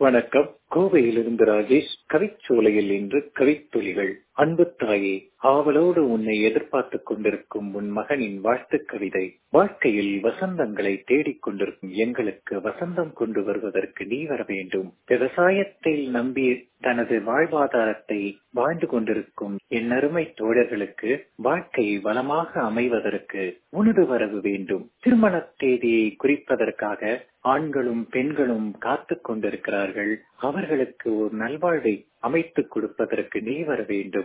வணக்கம் கோவையிலிருந்து ராஜேஷ் கவிச்சோலையில் இன்று கவித்துளிகள் அன்பு தாயே ஆவலோடு உன்னை எதிர்பார்த்துக் கொண்டிருக்கும் உன் மகனின் வாழ்த்து கவிதை வாழ்க்கையில் வசந்தங்களை தேடிக் கொண்டிருக்கும் எங்களுக்கு வசந்தம் கொண்டு வருவதற்கு நீ வர வேண்டும் விவசாயத்தை நம்பி தனது வாழ்வாதாரத்தை வாழ்ந்து கொண்டிருக்கும் என் அருமை தோழர்களுக்கு வாழ்க்கை வளமாக அமைவதற்கு உனது வரவு வேண்டும் திருமண தேதியை குறிப்பதற்காக ஆண்களும் பெண்களும் காத்து கொண்டிருக்கிறார்கள் அவர்களுக்கு ஒரு நல்வாழ்வை அமைத்துக் கொடுப்பதற்கு நீ வர வேண்டும்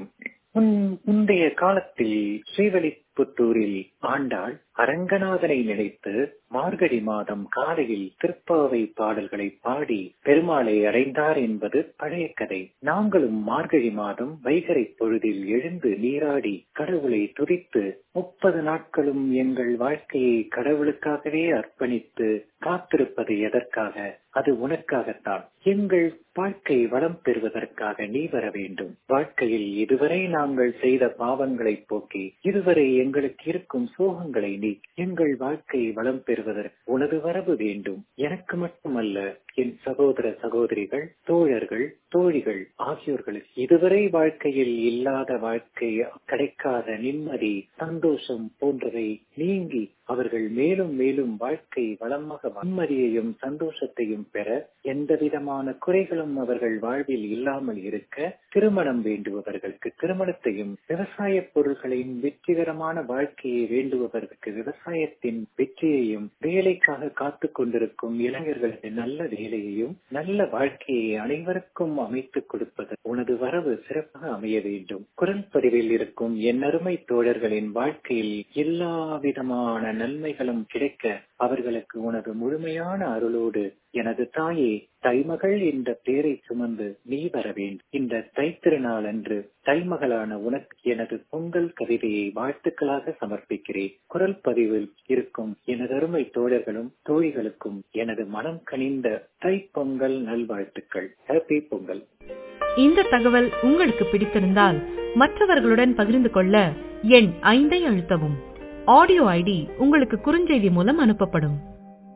முந்தைய காலத்தில் ஸ்ரீவலிபுத்தூரில் ஆண்டாள் அரங்கநாதனை நினைத்து மார்கழி மாதம் காலையில் திருப்பாவை பாடல்களை பாடி பெருமாளை அடைந்தார் என்பது பழைய கதை நாங்களும் மார்கழி மாதம் வைகரை பொழுதில் எழுந்து நீராடி கடவுளை துதித்து முப்பது நாட்களும் எங்கள் வாழ்க்கையை கடவுளுக்காகவே அர்ப்பணித்து காத்திருப்பது எதற்காக அது உனக்காகத்தான் எங்கள் வாழ்க்கை வளம் பெறுவதற்காக நீ வர வேண்டும் வாழ்க்கையில் இதுவரை நாங்கள் செய்த பாவங்களை போக்கி இதுவரை எங்களுக்கு இருக்கும் சோகங்களை நீ எங்கள் வாழ்க்கை வளம் பெறுவதற்கு உனது வரவு வேண்டும் எனக்கு மட்டுமல்ல என் சகோதர சகோதரிகள் தோழர்கள் தோழிகள் ஆகியோர்களுக்கு இதுவரை வாழ்க்கையில் இல்லாத வாழ்க்கை கிடைக்காத நிம்மதி சந்தோஷம் போன்றவை நீங்கி அவர்கள் மேலும் மேலும் வாழ்க்கை வளமாக நிம்மதியையும் சந்தோஷத்தையும் பெற எந்த விதமான குறைகளும் அவர்கள் வாழ்வில் இல்லாமல் இருக்க திருமணம் வேண்டுபவர்களுக்கு திருமணத்தையும் விவசாய பொருட்களின் வெற்றிகரமான வாழ்க்கையை வேண்டுபவர்களுக்கு விவசாயத்தின் வெற்றியையும் வேலைக்காக காத்து கொண்டிருக்கும் இளைஞர்களுக்கு நல்ல வேலையையும் நல்ல வாழ்க்கையை அனைவருக்கும் அமைத்துக் கொடுப்பது உனது வரவு சிறப்பாக அமைய வேண்டும் குரல் பதிவில் இருக்கும் என் அருமை தோழர்களின் வாழ்க்கையில் எல்லா விதமான நன்மைகளும் கிடைக்க அவர்களுக்கு உனது முழுமையான அருளோடு எனது தாயே தைமகள் என்ற பெயரை சுமந்து நீ வர வேண்டும் இந்த தைத்திருநாள் அன்று தைமகளான உனக்கு எனது பொங்கல் கவிதையை வாழ்த்துக்களாக சமர்ப்பிக்கிறேன் குரல் பதிவில் இருக்கும் எனது அருமை தோழர்களும் தோழிகளுக்கும் எனது மனம் கனிந்த தை பொங்கல் நல்வாழ்த்துக்கள் ஹாப்பி பொங்கல் இந்த தகவல் உங்களுக்கு பிடித்திருந்தால் மற்றவர்களுடன் பகிர்ந்து கொள்ள எண் ஐந்தை அழுத்தவும் ஆடியோ ஐடி உங்களுக்கு குறுஞ்செய்தி மூலம் அனுப்பப்படும்